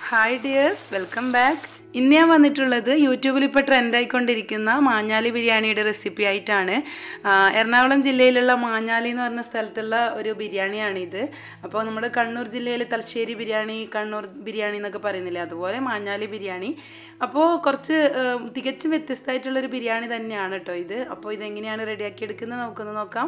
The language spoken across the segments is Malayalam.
ഹായ് ഡിയേഴ്സ് വെൽക്കം ബാക്ക് ഇന്ന് ഞാൻ വന്നിട്ടുള്ളത് യൂട്യൂബിൽ ഇപ്പോൾ ട്രെൻഡായിക്കൊണ്ടിരിക്കുന്ന മാഞ്ഞാലി ബിരിയാണിയുടെ റെസിപ്പി ആയിട്ടാണ് ആ, എറണാകുളം ജില്ലയിലുള്ള മാഞ്ഞാലി എന്ന് പറഞ്ഞ സ്ഥലത്തുള്ള ഒരു ബിരിയാണിയാണിത് അപ്പോൾ നമ്മുടെ കണ്ണൂർ ജില്ലയിൽ തലശ്ശേരി ബിരിയാണി കണ്ണൂർ ബിരിയാണി എന്നൊക്കെ പറയുന്നില്ലേ അതുപോലെ മാഞ്ഞാലി ബിരിയാണി അപ്പോൾ കുറച്ച് ആ, തികച്ചും വ്യത്യസ്തമായിട്ടുള്ളൊരു ബിരിയാണി തന്നെയാണ് കേട്ടോ ഇത് അപ്പോൾ ഇതെങ്ങനെയാണ് റെഡിയാക്കി എടുക്കുന്നത് നമുക്കൊന്ന് നോക്കാം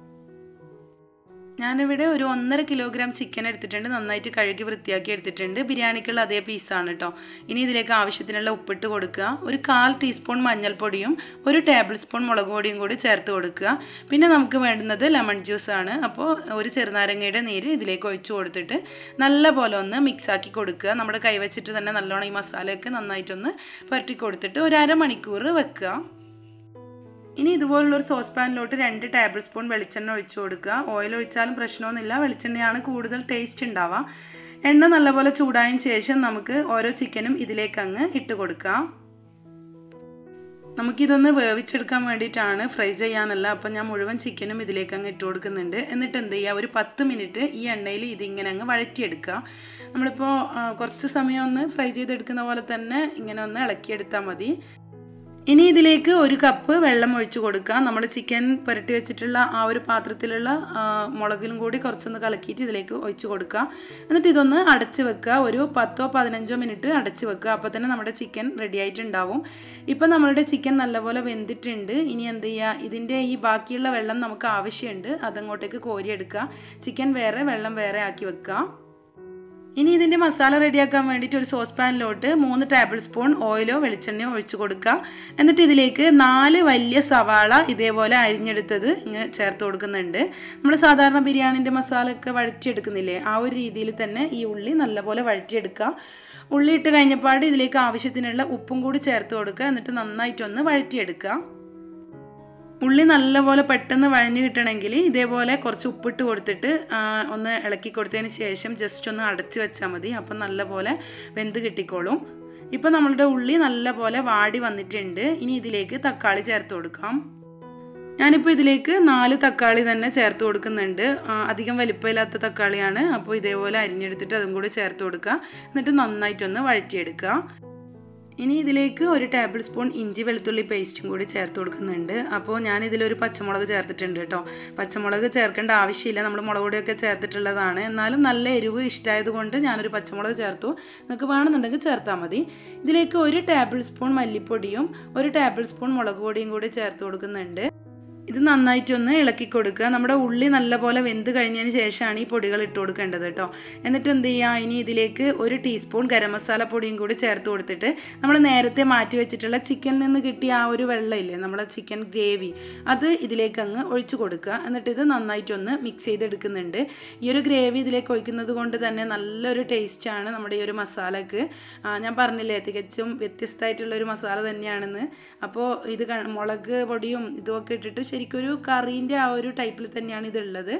ഞാനിവിടെ ഒരു ഒന്നര കിലോഗ്രാം ചിക്കൻ എടുത്തിട്ടുണ്ട് നന്നായിട്ട് കഴുകി വൃത്തിയാക്കി എടുത്തിട്ടുണ്ട് ബിരിയാണിക്കുള്ള അതേ പീസാണ് കേട്ടോ ഇനി ഇതിലേക്ക് ആവശ്യത്തിനുള്ള ഉപ്പിട്ട് കൊടുക്കുക ഒരു കാൽ ടീസ്പൂൺ മഞ്ഞൾപ്പൊടിയും ഒരു ടേബിൾ സ്പൂൺ മുളക് പൊടിയും കൂടി ചേർത്ത് കൊടുക്കുക പിന്നെ നമുക്ക് വേണ്ടുന്നത് ലെമൺ ജ്യൂസ് ആണ് അപ്പോൾ ഒരു ചെറുനാരങ്ങയുടെ നീര് ഇതിലേക്ക് ഒഴിച്ചു കൊടുത്തിട്ട് നല്ല പോലെ ഒന്ന് മിക്സ് ആക്കി കൊടുക്കുക നമ്മുടെ കൈവച്ചിട്ട് തന്നെ നല്ലോണം ഈ മസാലയൊക്കെ നന്നായിട്ടൊന്ന് പുരട്ടി കൊടുത്തിട്ട് ഒരു അരമണിക്കൂർ വെക്കുക ഇനി ഇതുപോലുള്ളൊരു സോസ് പാനിലോട്ട് രണ്ട് ടേബിൾ സ്പൂൺ വെളിച്ചെണ്ണ ഒഴിച്ചു കൊടുക്കുക ഓയിൽ ഒഴിച്ചാലും പ്രശ്നമൊന്നുമില്ല വെളിച്ചെണ്ണയാണ് കൂടുതൽ ടേസ്റ്റ് ഉണ്ടാവുക എണ്ണ നല്ലപോലെ ചൂടായതിന് ശേഷം നമുക്ക് ഓരോ ചിക്കനും ഇതിലേക്ക് അങ്ങ് ഇട്ട് കൊടുക്കാം നമുക്കിതൊന്ന് വേവിച്ചെടുക്കാൻ വേണ്ടിയിട്ടാണ് ഫ്രൈ ചെയ്യാനല്ല അപ്പം ഞാൻ മുഴുവൻ ചിക്കനും ഇതിലേക്ക് അങ്ങ് ഇട്ട് കൊടുക്കുന്നുണ്ട് എന്നിട്ട് എന്ത് ചെയ്യുക ഒരു പത്ത് മിനിറ്റ് ഈ എണ്ണയിൽ ഇതിങ്ങനെ അങ്ങ് വഴറ്റിയെടുക്കുക നമ്മളിപ്പോൾ ആ, കുറച്ച് സമയം ഒന്ന് ഫ്രൈ ചെയ്തെടുക്കുന്ന പോലെ തന്നെ ഇങ്ങനെ ഒന്ന് ഇളക്കിയെടുത്താൽ മതി ഇനി ഇതിലേക്ക് ഒരു കപ്പ് വെള്ളം ഒഴിച്ചു കൊടുക്കുക നമ്മൾ ചിക്കൻ പുരട്ടി വെച്ചിട്ടുള്ള ആ ഒരു പാത്രത്തിലുള്ള ആ, മുളകിലും കൂടി കുറച്ചൊന്ന് കലക്കിയിട്ട് ഇതിലേക്ക് ഒഴിച്ചു കൊടുക്കുക എന്നിട്ട് ഇതൊന്ന് അടച്ച് വെക്കുക ഒരു പത്തോ പതിനഞ്ചോ മിനിറ്റ് അടച്ച് വെക്കുക അപ്പോൾ തന്നെ നമ്മുടെ ചിക്കൻ റെഡി ആയിട്ടുണ്ടാവും ഇപ്പം നമ്മളുടെ ചിക്കൻ നല്ലപോലെ വെന്തിട്ടുണ്ട് ഇനി എന്ത് ചെയ്യുക ഇതിൻ്റെ ഈ ബാക്കിയുള്ള വെള്ളം നമുക്ക് ആവശ്യമുണ്ട് അതങ്ങോട്ടേക്ക് കോരിയെടുക്കുക ചിക്കൻ വേറെ വെള്ളം വേറെ ആക്കി വെക്കുക ഇനി ഇതിൻ്റെ മസാല റെഡിയാക്കാൻ വേണ്ടിയിട്ട് ഒരു സോസ് പാനിലോട്ട് മൂന്ന് ടേബിൾ സ്പൂൺ ഓയിലോ വെളിച്ചെണ്ണയോ ഒഴിച്ചു കൊടുക്കുക എന്നിട്ട് ഇതിലേക്ക് നാല് വലിയ സവാള ഇതേപോലെ അരിഞ്ഞെടുത്തത് ഇങ്ങ് ചേർത്ത് കൊടുക്കുന്നുണ്ട് നമ്മൾ സാധാരണ ബിരിയാണിൻ്റെ മസാല ഒക്കെ വഴറ്റിയെടുക്കുന്നില്ലേ ആ ഒരു രീതിയിൽ തന്നെ ഈ ഉള്ളി നല്ലപോലെ വഴറ്റിയെടുക്കുക ഉള്ളി ഇട്ട് കഴിഞ്ഞപ്പാട് ഇതിലേക്ക് ആവശ്യത്തിനുള്ള ഉപ്പും കൂടി ചേർത്ത് കൊടുക്കുക എന്നിട്ട് നന്നായിട്ടൊന്ന് വഴറ്റിയെടുക്കുക ഉള്ളി നല്ലപോലെ പെട്ടെന്ന് വഴഞ്ഞു കിട്ടണമെങ്കിൽ ഇതേപോലെ കുറച്ച് ഉപ്പിട്ട് കൊടുത്തിട്ട് ആ, ഒന്ന് ഇളക്കി കൊടുത്തതിന് ശേഷം ജസ്റ്റ് ഒന്ന് അടച്ച് വെച്ചാൽ മതി അപ്പം നല്ലപോലെ വെന്ത് കിട്ടിക്കോളും ഇപ്പം നമ്മളുടെ ഉള്ളി നല്ലപോലെ വാടി വന്നിട്ടുണ്ട് ഇനി ഇതിലേക്ക് തക്കാളി ചേർത്ത് കൊടുക്കാം ഞാനിപ്പോൾ ഇതിലേക്ക് നാല് തക്കാളി തന്നെ ചേർത്ത് കൊടുക്കുന്നുണ്ട് ആ, അധികം വലിപ്പമില്ലാത്ത തക്കാളിയാണ് അപ്പോൾ ഇതേപോലെ അരിഞ്ഞെടുത്തിട്ട് അതും കൂടി ചേർത്ത് കൊടുക്കുക എന്നിട്ട് നന്നായിട്ടൊന്ന് വഴറ്റിയെടുക്കുക ഇനി ഇതിലേക്ക് ഒരു ടേബിൾ സ്പൂൺ ഇഞ്ചി വെളുത്തുള്ളി പേസ്റ്റും കൂടി ചേർത്ത് കൊടുക്കുന്നുണ്ട് അപ്പോൾ ഞാൻ ഇതിലൊരു പച്ചമുളക് ചേർത്തിട്ടുണ്ട് കേട്ടോ പച്ചമുളക് ചേർക്കേണ്ട ആവശ്യമില്ല നമ്മൾ മുളക് പൊടിയൊക്കെ ചേർത്തിട്ടുള്ളതാണ് എന്നാലും നല്ല എരിവ് ഇഷ്ടമായത് കൊണ്ട് ഞാനൊരു പച്ചമുളക് ചേർത്തു നിങ്ങൾക്ക് വേണമെന്നുണ്ടെങ്കിൽ ചേർത്താൽ മതി ഇതിലേക്ക് ഒരു ടേബിൾ സ്പൂൺ മല്ലിപ്പൊടിയും ഒരു ടേബിൾ സ്പൂൺ മുളക് പൊടിയും കൂടി ചേർത്ത് കൊടുക്കുന്നുണ്ട് ഇത് നന്നായിട്ടൊന്ന് ഇളക്കി കൊടുക്കുക നമ്മുടെ ഉള്ളി നല്ലപോലെ വെന്ത് കഴിഞ്ഞതിന് ശേഷമാണ് ഈ പൊടികൾ ഇട്ട് കൊടുക്കേണ്ടത് കേട്ടോ എന്നിട്ട് എന്ത് ചെയ്യുക ഇനി ഇതിലേക്ക് ഒരു ടീസ്പൂൺ ഗരം മസാല പൊടിയും കൂടി ചേർത്ത് കൊടുത്തിട്ട് നമ്മൾ നേരത്തെ മാറ്റി വെച്ചിട്ടുള്ള ചിക്കനിൽ നിന്ന് കിട്ടിയ ആ ഒരു വെള്ളമില്ലേ നമ്മളെ ചിക്കൻ ഗ്രേവി അത് ഇതിലേക്ക് അങ്ങ് ഒഴിച്ചു കൊടുക്കുക എന്നിട്ട് ഇത് നന്നായിട്ടൊന്ന് മിക്സ് ചെയ്തെടുക്കുന്നുണ്ട് ഈ ഒരു ഗ്രേവി ഇതിലേക്ക് ഒഴിക്കുന്നത് കൊണ്ട് തന്നെ നല്ലൊരു ടേസ്റ്റാണ് നമ്മുടെ ഈ ഒരു മസാലക്ക് ആ, ഞാൻ പറഞ്ഞില്ലേ തികച്ചും വ്യത്യസ്തമായിട്ടുള്ള ഒരു മസാല തന്നെയാണെന്ന് അപ്പോൾ ഇത് ക- മുളക് പൊടിയും ഇതുമൊക്കെ ഇട്ടിട്ട് ശരിക്കും ഒരു കറീൻ്റെ ആ ഒരു ടൈപ്പിൽ തന്നെയാണ് ഇതുള്ളത്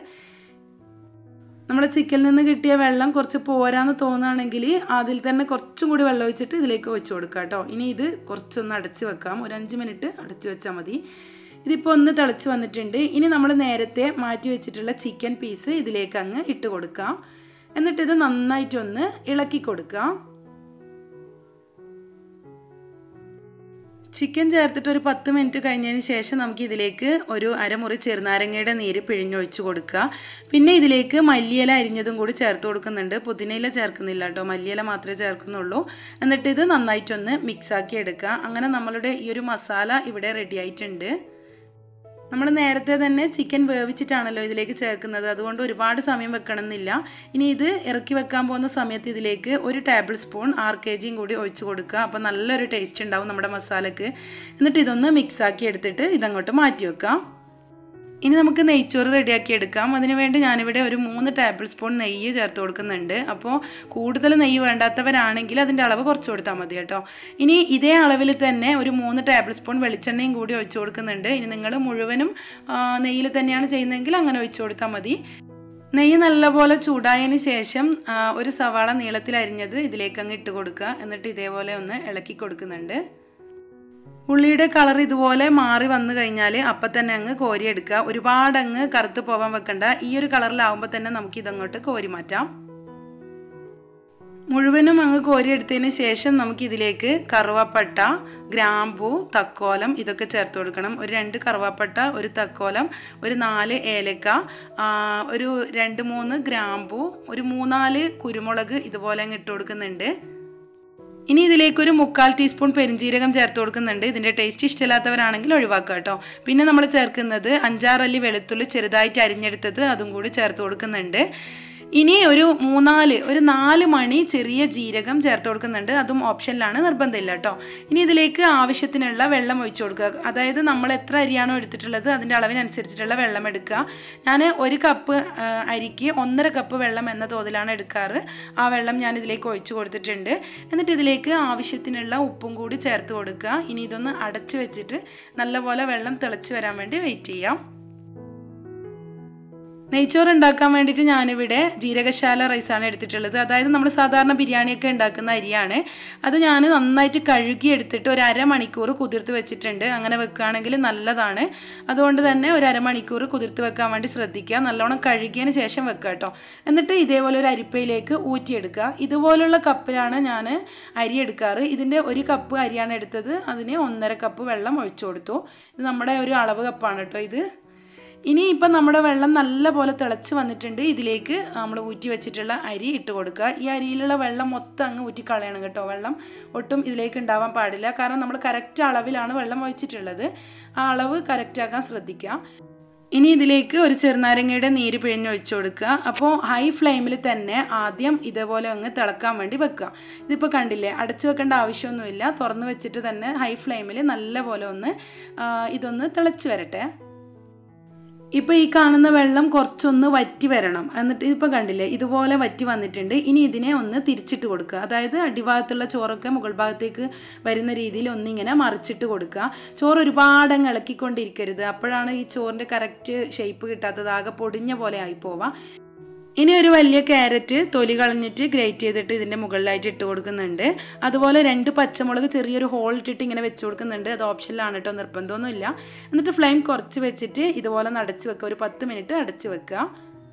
നമ്മൾ ചിക്കനിൽ നിന്ന് കിട്ടിയ വെള്ളം കുറച്ച് പോരാന്ന് തോന്നുകയാണെങ്കിൽ അതിൽ തന്നെ കുറച്ചും കൂടി വെള്ളം ഒഴിച്ചിട്ട് ഇതിലേക്ക് ഒഴിച്ചു കൊടുക്കുക കേട്ടോ ഇനി ഇത് കുറച്ചൊന്ന് അടച്ച് വെക്കാം ഒരു അഞ്ച് മിനിറ്റ് അടച്ച് വെച്ചാൽ മതി ഇതിപ്പോൾ ഒന്ന് തിളച്ച് വന്നിട്ടുണ്ട് ഇനി നമ്മൾ നേരത്തെ മാറ്റി വെച്ചിട്ടുള്ള ചിക്കൻ പീസ് ഇതിലേക്ക് അങ്ങ് ഇട്ട് കൊടുക്കാം എന്നിട്ട് ഇത് നന്നായിട്ടൊന്ന് ഇളക്കി കൊടുക്കാം ചിക്കൻ ചേർത്തിട്ട് ഒരു പത്ത് മിനിറ്റ് കഴിഞ്ഞതിന് ശേഷം നമുക്ക് ഇതിലേക്ക് ഒരു അരമുറി ചെറുനാരങ്ങയുടെ നീര് പിഴിഞ്ഞൊഴിച്ച് കൊടുക്കുക പിന്നെ ഇതിലേക്ക് മല്ലിയില അരിഞ്ഞതും കൂടി ചേർത്ത് കൊടുക്കുന്നുണ്ട് പുതിനയില ചേർക്കുന്നില്ല കേട്ടോ മല്ലിയില മാത്രമേ ചേർക്കുന്നുള്ളൂ എന്നിട്ട് ഇത് നന്നായിട്ടൊന്ന് മിക്സാക്കി എടുക്കുക അങ്ങനെ നമ്മളുടെ ഈ ഒരു മസാല ഇവിടെ റെഡി ആയിട്ടുണ്ട് നമ്മൾ നേരത്തെ തന്നെ ചിക്കൻ വേവിച്ചിട്ടാണല്ലോ ഇതിലേക്ക് ചേർക്കുന്നത് അതുകൊണ്ട് ഒരുപാട് സമയം വെക്കണമെന്നില്ല ഇനി ഇത് ഇറക്കി വെക്കാൻ പോകുന്ന സമയത്ത് ഇതിലേക്ക് ഒരു ടേബിൾ സ്പൂൺ ആർ കെ ജിയും കൂടി ഒഴിച്ച് കൊടുക്കുക അപ്പോൾ നല്ലൊരു ടേസ്റ്റ് ഉണ്ടാവും നമ്മുടെ മസാലക്ക് എന്നിട്ട് ഇതൊന്ന് മിക്സാക്കി എടുത്തിട്ട് ഇതങ്ങോട്ട് മാറ്റി വെക്കാം ഇനി നമുക്ക് നെയ്ച്ചോറ് റെഡിയാക്കി എടുക്കാം അതിനുവേണ്ടി ഞാനിവിടെ ഒരു മൂന്ന് ടേബിൾ സ്പൂൺ നെയ്യ് ചേർത്ത് കൊടുക്കുന്നുണ്ട് അപ്പോൾ കൂടുതൽ നെയ്യ് വേണ്ടാത്തവരാണെങ്കിൽ അതിൻ്റെ അളവ് കുറച്ച് കൊടുത്താൽ മതി കേട്ടോ ഇനി ഇതേ അളവിൽ തന്നെ ഒരു മൂന്ന് ടേബിൾ സ്പൂൺ വെളിച്ചെണ്ണയും കൂടി ഒഴിച്ചു കൊടുക്കുന്നുണ്ട് ഇനി നിങ്ങൾ മുഴുവനും ആ, നെയ്യിൽ തന്നെയാണ് ചെയ്യുന്നതെങ്കിൽ അങ്ങനെ ഒഴിച്ചു കൊടുത്താൽ മതി നെയ്യ് നല്ലപോലെ ചൂടായതിന് ശേഷം ആ, ഒരു സവാള നീളത്തിൽ അരിഞ്ഞത് ഇതിലേക്ക് അങ്ങ് ഇട്ട് കൊടുക്കുക എന്നിട്ട് ഇതേപോലെ ഒന്ന് ഇളക്കി കൊടുക്കുന്നുണ്ട് ഉള്ളിയുടെ കളർ ഇതുപോലെ മാറി വന്നു കഴിഞ്ഞാൽ അപ്പം തന്നെ അങ്ങ് കോരിയെടുക്കുക ഒരുപാട് അങ്ങ് കറുത്ത് പോകാൻ വെക്കണ്ട ഈ ഒരു കളറിലാവുമ്പോൾ തന്നെ നമുക്ക് ഇതങ്ങോട്ട് കോരി മാറ്റാം മുഴുവനും അങ്ങ് കോരിയെടുത്തതിന് ശേഷം നമുക്ക് ഇതിലേക്ക് കറുവപ്പട്ട ഗ്രാമ്പു തക്കോലം ഇതൊക്കെ ചേർത്ത് കൊടുക്കണം ഒരു രണ്ട് കറുവാപ്പട്ട ഒരു തക്കോലം ഒരു നാല് ഏലക്ക ആ, ഒരു രണ്ട് മൂന്ന് ഗ്രാമ്പു ഒരു മൂന്നാല് കുരുമുളക് ഇതുപോലെ അങ്ങ് ഇട്ട് കൊടുക്കുന്നുണ്ട് ഇനി ഇതിലേക്ക് ഒരു മുക്കാൽ ടീസ്പൂൺ പെരിഞ്ജീരകം ചേർത്ത് കൊടുക്കുന്നുണ്ട് ഇതിൻ്റെ ടേസ്റ്റ് ഇഷ്ടമില്ലാത്തവരാണെങ്കിൽ ഒഴിവാക്കുക കേട്ടോ പിന്നെ നമ്മൾ ചേർക്കുന്നത് അഞ്ചാറല്ലി വെളുത്തുള്ളി ചെറുതായിട്ട് അരിഞ്ഞെടുത്തത് അതും കൂടി ചേർത്ത് കൊടുക്കുന്നുണ്ട് ഇനി ഒരു മൂന്നാല് ഒരു നാല് മണി ചെറിയ ജീരകം ചേർത്ത് കൊടുക്കുന്നുണ്ട് അതും ഓപ്ഷനിലാണ് നിർബന്ധമില്ല കേട്ടോ ഇനി ഇതിലേക്ക് ആവശ്യത്തിനുള്ള വെള്ളം ഒഴിച്ചു കൊടുക്കുക അതായത് നമ്മൾ എത്ര അരിയാണോ എടുത്തിട്ടുള്ളത് അതിൻ്റെ അളവിനനുസരിച്ചിട്ടുള്ള വെള്ളം എടുക്കുക ഞാൻ ഒരു കപ്പ് ആ, അരിക്ക് ഒന്നര കപ്പ് വെള്ളം എന്ന തോതിലാണ് എടുക്കാറ് ആ വെള്ളം ഞാൻ ഇതിലേക്ക് ഒഴിച്ചു കൊടുത്തിട്ടുണ്ട് എന്നിട്ട് ഇതിലേക്ക് ആവശ്യത്തിനുള്ള ഉപ്പും കൂടി ചേർത്ത് കൊടുക്കുക ഇനി ഇതൊന്ന് അടച്ചു വെച്ചിട്ട് നല്ലപോലെ വെള്ളം തിളച്ച് വരാൻ വേണ്ടി വെയിറ്റ് ചെയ്യാം നെയ്ച്ചോറ് ഉണ്ടാക്കാൻ വേണ്ടിയിട്ട് ഞാനിവിടെ ജീരകശാല റൈസാണ് എടുത്തിട്ടുള്ളത് അതായത് നമ്മൾ സാധാരണ ബിരിയാണിയൊക്കെ ഉണ്ടാക്കുന്ന അരിയാണ് അത് ഞാൻ നന്നായിട്ട് കഴുകി എടുത്തിട്ട് ഒരു അരമണിക്കൂർ കുതിർത്ത് വെച്ചിട്ടുണ്ട് അങ്ങനെ വെക്കുകയാണെങ്കിൽ നല്ലതാണ് അതുകൊണ്ട് തന്നെ ഒരു അരമണിക്കൂർ കുതിർത്ത് വെക്കാൻ വേണ്ടി ശ്രദ്ധിക്കുക നല്ലോണം കഴുകിയതിന് ശേഷം വെക്കുക കേട്ടോ എന്നിട്ട് ഇതേപോലെ ഒരു അരിപ്പയിലേക്ക് ഊറ്റിയെടുക്കുക ഇതുപോലുള്ള കപ്പിലാണ് ഞാൻ അരി എടുക്കാറ് ഇതിൻ്റെ ഒരു കപ്പ് അരിയാണ് എടുത്തത് അതിന് ഒന്നര കപ്പ് വെള്ളം ഒഴിച്ചു കൊടുത്തു ഇത് നമ്മുടെ ഒരു അളവ് കപ്പാണ് കേട്ടോ ഇത് ഇനി ഇപ്പം നമ്മുടെ വെള്ളം നല്ല പോലെ തിളച്ച് വന്നിട്ടുണ്ട് ഇതിലേക്ക് നമ്മൾ ഊറ്റി വെച്ചിട്ടുള്ള അരി ഇട്ട് കൊടുക്കുക ഈ അരിയിലുള്ള വെള്ളം മൊത്തം അങ്ങ് ഊറ്റി കളയണം കേട്ടോ വെള്ളം ഒട്ടും ഇതിലേക്ക് ഉണ്ടാവാൻ പാടില്ല കാരണം നമ്മൾ കറക്റ്റ് അളവിലാണ് വെള്ളം ഒഴിച്ചിട്ടുള്ളത് ആ അളവ് കറക്റ്റ് ആക്കാൻ ശ്രദ്ധിക്കുക ഇനി ഇതിലേക്ക് ഒരു ചെറുനാരങ്ങയുടെ നീര് പിഴിഞ്ഞ് ഒഴിച്ചു കൊടുക്കുക അപ്പോൾ ഹൈ ഫ്ലെയിമിൽ തന്നെ ആദ്യം ഇതേപോലെ അങ്ങ് തിളക്കാൻ വേണ്ടി വെക്കുക ഇതിപ്പോൾ കണ്ടില്ലേ അടച്ചു വെക്കേണ്ട ആവശ്യമൊന്നുമില്ല തുറന്ന് വെച്ചിട്ട് തന്നെ ഹൈ ഫ്ലെയിമിൽ നല്ലപോലെ ഒന്ന് ആ, ഇതൊന്ന് തിളച്ച് വരട്ടെ ഇപ്പോൾ ഈ കാണുന്ന വെള്ളം കുറച്ചൊന്ന് വറ്റി വരണം എന്നിട്ട് ഇപ്പോൾ കണ്ടില്ലേ ഇതുപോലെ വറ്റി വന്നിട്ടുണ്ട് ഇനി ഇതിനെ ഒന്ന് തിരിച്ചിട്ട് കൊടുക്കുക അതായത് അടിഭാഗത്തുള്ള ചോറൊക്കെ മുകൾ ഭാഗത്തേക്ക് വരുന്ന രീതിയിൽ ഒന്നിങ്ങനെ മറിച്ചിട്ട് കൊടുക്കുക ചോറ് ഒരുപാട് അങ്ങ് ഇളക്കിക്കൊണ്ടിരിക്കരുത് അപ്പോഴാണ് ഈ ചോറിൻ്റെ കറക്റ്റ് ഷേപ്പ് കിട്ടാത്തത് ആകെ പൊടിഞ്ഞ പോലെ ആയി പോവാം ഇനി ഒരു വലിയ ക്യാരറ്റ് തൊലി കളഞ്ഞിട്ട് ഗ്രേറ്റ് ചെയ്തിട്ട് ഇതിൻ്റെ മുകളിലായിട്ട് ഇട്ട് കൊടുക്കുന്നുണ്ട് അതുപോലെ രണ്ട് പച്ചമുളക് ചെറിയൊരു ഹോൾ ഇട്ടിട്ട് ഇങ്ങനെ വെച്ച് കൊടുക്കുന്നുണ്ട് അത് ഓപ്ഷനിലാണ് കേട്ടോ നിർബന്ധമൊന്നുമില്ല എന്നിട്ട് ഫ്ലെയിം കുറച്ച് വെച്ചിട്ട് ഇതുപോലെ ഒന്ന് അടച്ച് വെക്കുക ഒരു പത്ത് മിനിറ്റ് അടച്ച് വെക്കുക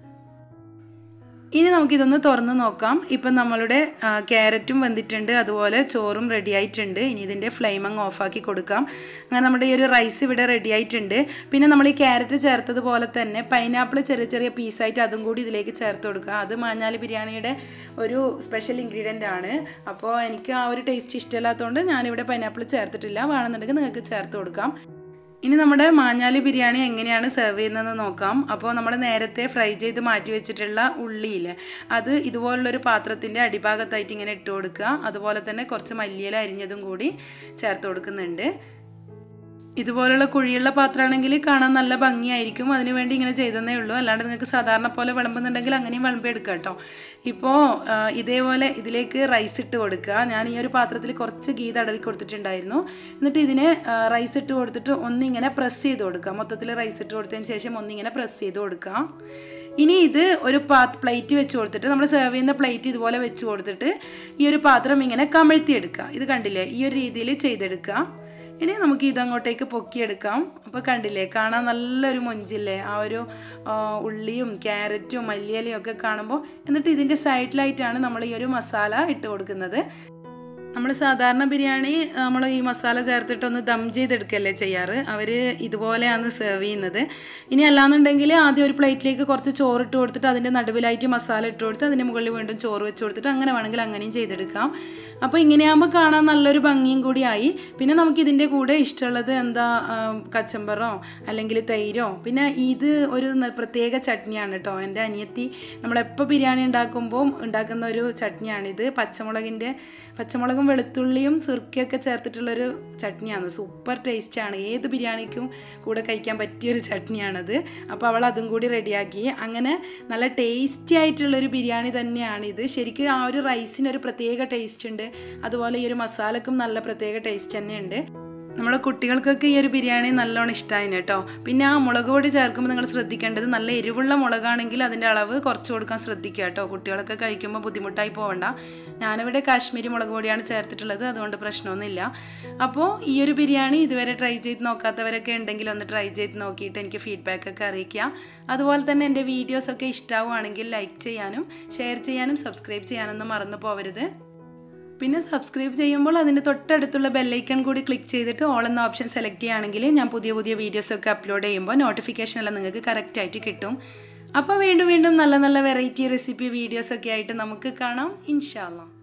ഇനി നമുക്കിതൊന്ന് തുറന്ന് നോക്കാം ഇപ്പം നമ്മളുടെ ആ, ക്യാരറ്റും വെന്തിട്ടുണ്ട് അതുപോലെ ചോറും റെഡി ആയിട്ടുണ്ട് ഇനി ഇതിൻ്റെ ഫ്ലെയിം അങ്ങ് ഓഫാക്കി കൊടുക്കാം അങ്ങനെ നമ്മുടെ ഈ ഒരു റൈസ് ഇവിടെ റെഡി ആയിട്ടുണ്ട് പിന്നെ നമ്മൾ ഈ ക്യാരറ്റ് ചേർത്തതുപോലെ തന്നെ പൈനാപ്പിൾ ചെറിയ ചെറിയ പീസായിട്ട് അതും കൂടി ഇതിലേക്ക് ചേർത്ത് കൊടുക്കുക അത് മാഞ്ഞാലി ബിരിയാണിയുടെ ഒരു സ്പെഷ്യൽ ഇൻഗ്രീഡിയൻ്റ് ആണ് അപ്പോൾ എനിക്ക് ആ ഒരു ടേസ്റ്റ് ഇഷ്ടമില്ലാത്തതുകൊണ്ട് ഞാനിവിടെ പൈനാപ്പിൾ ചേർത്തിട്ടില്ല വേണമെന്നുണ്ടെങ്കിൽ നിങ്ങൾക്ക് ചേർത്ത് കൊടുക്കാം ഇനി നമ്മുടെ മാഞ്ഞാലി ബിരിയാണി എങ്ങനെയാണ് സെർവ് ചെയ്യുന്നതെന്ന് നോക്കാം അപ്പോൾ നമ്മൾ നേരത്തെ ഫ്രൈ ചെയ്ത് മാറ്റി വെച്ചിട്ടുള്ള ഉള്ളിയില്ലേ അത് ഇതുപോലുള്ളൊരു പാത്രത്തിൻ്റെ അടിഭാഗത്തായിട്ട് ഇങ്ങനെ ഇട്ട് കൊടുക്കുക അതുപോലെ തന്നെ കുറച്ച് മല്ലിയില അരിഞ്ഞതും കൂടി ചേർത്ത് കൊടുക്കുന്നുണ്ട് ഇതുപോലുള്ള കുഴിയുള്ള പാത്രമാണെങ്കിൽ കാണാൻ നല്ല ഭംഗിയായിരിക്കും അതിന് വേണ്ടി ഇങ്ങനെ ചെയ്തതേ ഉള്ളൂ അല്ലാണ്ട് നിങ്ങൾക്ക് സാധാരണ പോലെ വിളമ്പുന്നുണ്ടെങ്കിൽ അങ്ങനെയും വിളമ്പി എടുക്കുക കേട്ടോ ഇപ്പോൾ ആ, ഇതേപോലെ ഇതിലേക്ക് റൈസ് ഇട്ട് കൊടുക്കുക ഞാൻ ഈ ഒരു പാത്രത്തിൽ കുറച്ച് ഗീ തടവി കൊടുത്തിട്ടുണ്ടായിരുന്നു എന്നിട്ട് ഇതിന് ആ, റൈസ് ഇട്ട് കൊടുത്തിട്ട് ഒന്നിങ്ങനെ പ്രസ് ചെയ്ത് കൊടുക്കുക മൊത്തത്തിൽ റൈസ് ഇട്ട് കൊടുത്തതിന് ശേഷം ഒന്നിങ്ങനെ പ്രസ് ചെയ്ത് കൊടുക്കുക ഇനി ഇത് ഒരു പാ പ്ലേറ്റ് വെച്ച് കൊടുത്തിട്ട് നമ്മൾ സെർവ് ചെയ്യുന്ന പ്ലേറ്റ് ഇതുപോലെ വെച്ച് കൊടുത്തിട്ട് ഈ ഒരു പാത്രം ഇങ്ങനെ കമഴ്ത്തിയെടുക്കുക ഇത് കണ്ടില്ലേ ഈ ഒരു രീതിയിൽ ചെയ്തെടുക്കുക ഇനി നമുക്ക് ഇതങ്ങോട്ടേക്ക് പൊക്കിയെടുക്കാം അപ്പോൾ കണ്ടില്ലേ കാണാൻ നല്ലൊരു മൊഞ്ചില്ലേ ആ ഒരു ആ, ഉള്ളിയും ക്യാരറ്റും മല്ലിയിലയും ഒക്കെ കാണുമ്പോൾ എന്നിട്ട് ഇതിൻ്റെ സൈഡിലായിട്ടാണ് നമ്മൾ ഈ ഒരു മസാല ഇട്ട് കൊടുക്കുന്നത് നമ്മൾ സാധാരണ ബിരിയാണി നമ്മൾ ഈ മസാല ചേർത്തിട്ടൊന്ന് ദം ചെയ്തെടുക്കല്ലേ ചെയ്യാറ് അവർ ഇതുപോലെയാണ് സെർവ് ചെയ്യുന്നത് ഇനി അല്ലാന്നുണ്ടെങ്കിൽ ആദ്യം ഒരു പ്ലേറ്റിലേക്ക് കുറച്ച് ചോറ് ഇട്ട് കൊടുത്തിട്ട് അതിൻ്റെ നടുവിലായിട്ട് മസാല ഇട്ട് കൊടുത്ത് അതിൻ്റെ മുകളിൽ വീണ്ടും ചോറ് വെച്ച് കൊടുത്തിട്ട് അങ്ങനെ വേണമെങ്കിൽ അങ്ങനെയും ചെയ്തെടുക്കാം അപ്പോൾ ഇങ്ങനെയാകുമ്പോൾ കാണാൻ നല്ലൊരു ഭംഗിയും കൂടിയായി പിന്നെ നമുക്ക് ഇതിൻ്റെ കൂടെ ഇഷ്ടമുള്ളത് എന്താ ആ, കച്ചമ്പറോ അല്ലെങ്കിൽ തൈരോ പിന്നെ ഇത് ഒരു ന- പ്രത്യേക ചട്നിയാണ് കേട്ടോ എൻ്റെ അനിയത്തി നമ്മളെപ്പോൾ ബിരിയാണി ഉണ്ടാക്കുമ്പോൾ ഉണ്ടാക്കുന്ന ഒരു ചട്നിയാണിത് പച്ചമുളകിൻ്റെ പച്ചമുളകും വെളുത്തുള്ളിയും സുർക്കയൊക്കെ ചേർത്തിട്ടുള്ളൊരു ചട്നിയാണ് സൂപ്പർ ടേസ്റ്റാണ് ഏത് ബിരിയാണിക്കും കൂടെ കഴിക്കാൻ പറ്റിയൊരു ചട്നിയാണത് അപ്പോൾ അവൾ അതും കൂടി റെഡിയാക്കി അങ്ങനെ നല്ല ടേസ്റ്റി ആയിട്ടുള്ളൊരു ബിരിയാണി തന്നെയാണിത് ശരിക്കും ആ ഒരു റൈസിന് ഒരു പ്രത്യേക ടേസ്റ്റ് ഉണ്ട് അതുപോലെ ഈ ഒരു മസാലക്കും നല്ല പ്രത്യേക ടേസ്റ്റ് തന്നെയുണ്ട് നമ്മുടെ കുട്ടികൾക്കൊക്കെ ഈ ഒരു ബിരിയാണി നല്ലോണം ഇഷ്ടമായിന് കേട്ടോ പിന്നെ ആ മുളക് പൊടി ചേർക്കുമ്പോൾ നിങ്ങൾ ശ്രദ്ധിക്കേണ്ടത് നല്ല എരിവുള്ള മുളകാണെങ്കിൽ അതിൻ്റെ അളവ് കുറച്ച് കൊടുക്കാൻ ശ്രദ്ധിക്കുക കേട്ടോ കുട്ടികളൊക്കെ കഴിക്കുമ്പോൾ ബുദ്ധിമുട്ടായി പോകണ്ട ഞാനിവിടെ കാശ്മീരി മുളക് പൊടിയാണ് ചേർത്തിട്ടുള്ളത് അതുകൊണ്ട് പ്രശ്നമൊന്നുമില്ല അപ്പോൾ ഈ ഒരു ബിരിയാണി ഇതുവരെ ട്രൈ ചെയ്ത് നോക്കാത്തവരൊക്കെ ഉണ്ടെങ്കിൽ ഒന്ന് ട്രൈ ചെയ്ത് നോക്കിയിട്ട് എനിക്ക് ഫീഡ്ബാക്ക് ഒക്കെ അറിയിക്കുക അതുപോലെ തന്നെ എൻ്റെ വീഡിയോസൊക്കെ ഇഷ്ടമാവുകയാണെങ്കിൽ ലൈക്ക് ചെയ്യാനും ഷെയർ ചെയ്യാനും സബ്സ്ക്രൈബ് ചെയ്യാനൊന്നും മറന്നു പോവരുത് പിന്നെ സബ്സ്ക്രൈബ് ചെയ്യുമ്പോൾ അതിൻ്റെ തൊട്ടടുത്തുള്ള ബെല്ലൈക്കൺ കൂടി ക്ലിക്ക് ചെയ്തിട്ട് ഓൾ എന്ന ഓപ്ഷൻ സെലക്ട് ചെയ്യുകയാണെങ്കിൽ ഞാൻ പുതിയ പുതിയ വീഡിയോസൊക്കെ അപ്ലോഡ് ചെയ്യുമ്പോൾ നോട്ടിഫിക്കേഷൻ എല്ലാം നിങ്ങൾക്ക് കറക്റ്റായിട്ട് കിട്ടും അപ്പോൾ വീണ്ടും വീണ്ടും നല്ല നല്ല വെറൈറ്റി റെസിപ്പി വീഡിയോസൊക്കെ ആയിട്ട് നമുക്ക് കാണാം ഇൻഷാല്ലാം